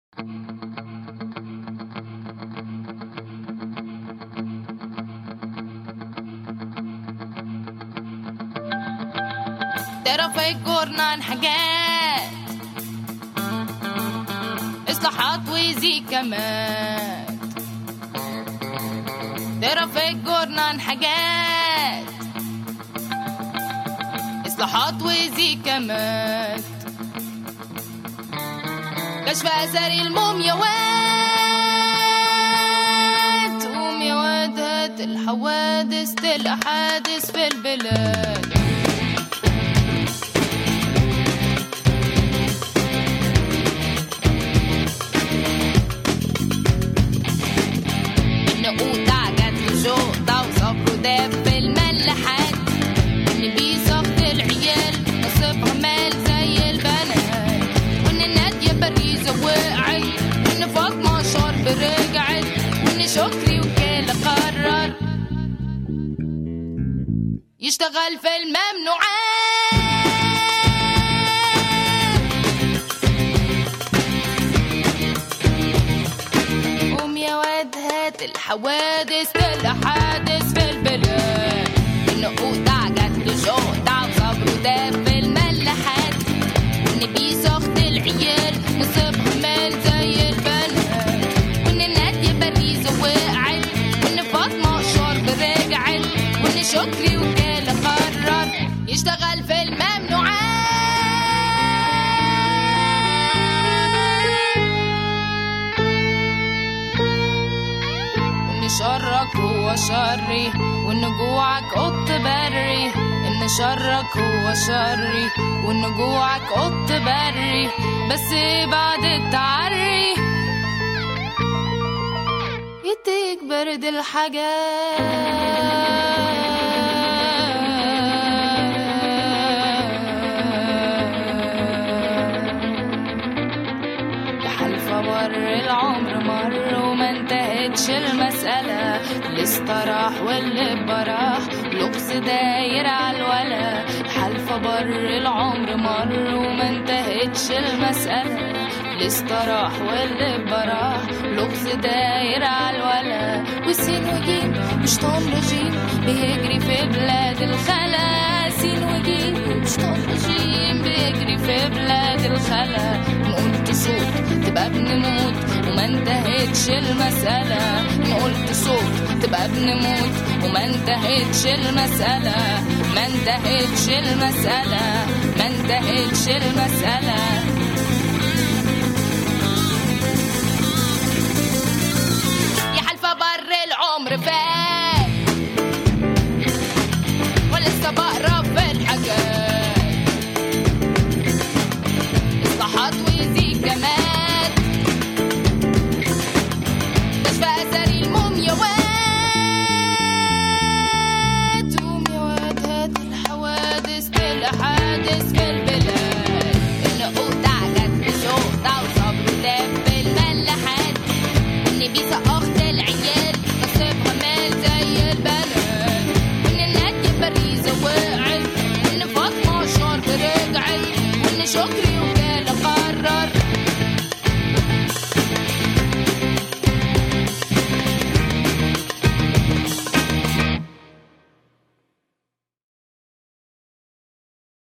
طرفي جورنان حاجات اصلاحات وزي كمان طرفي جورنان حاجات اصلاحات وزي كمان كشف اثر المومياوات ومياوات هات الحوادث الاحاديث في البلاد النقود عجت وجوطة وصبر وداب في الملاحات اللي بيصفت العيال نصيبها مال زي البنات وان نادية باريزة وقعت وان فاطمة شرب رجعت وان شكري وكالة قرر يشتغل في الممنوعات قوم يا واد هات الحوادث الحادث في البلاد النقود عجت لجوطة وصبر وداب في الملاحات وان بيسخت العيال نصيبها مال زي البنات وان نادية باريزة وقعت وان فاطمة شرب رجعت وان شكري وكالة قرر يشتغل في الممنوعات ان شرك هو شري وان جوعك قط بري ان شرك هو شري وان جوعك قط بري بس بعد التعري يديك برد الحاجات حلفة بر العمر مر وما انتهتش المسألة اللي استراح واللي براح لغز داير على الولا حلفة بر العمر مر وما انتهتش المسألة اللي استراح واللي براح لغز داير على الولا وسين وجيم مش طال رجيم بيجري في بلاد الخلا سين وجيم مش طال رجيم بيجري في بلاد الخلا نقول صوت تبقى بنموت وما انتهتش المسألة نقول صوت تبقى بنموت وما انتهتش المسألة ما انتهتش المسألة ما انتهتش المسألة يا حلفة بر العمر فات ولسه بقرا في الحاجات اصلاحات وزي كمان كشف اثر المومياوات ومياوات هات الحوادث الاحاديث في البلاد النقود عجت بشوطة وصبر وداب في الملاحات وان بيسا اخت العيال نصيبها مال زي البنات وان نادية باريزة وقعت وان فاطمة شرب رجعت وان شكري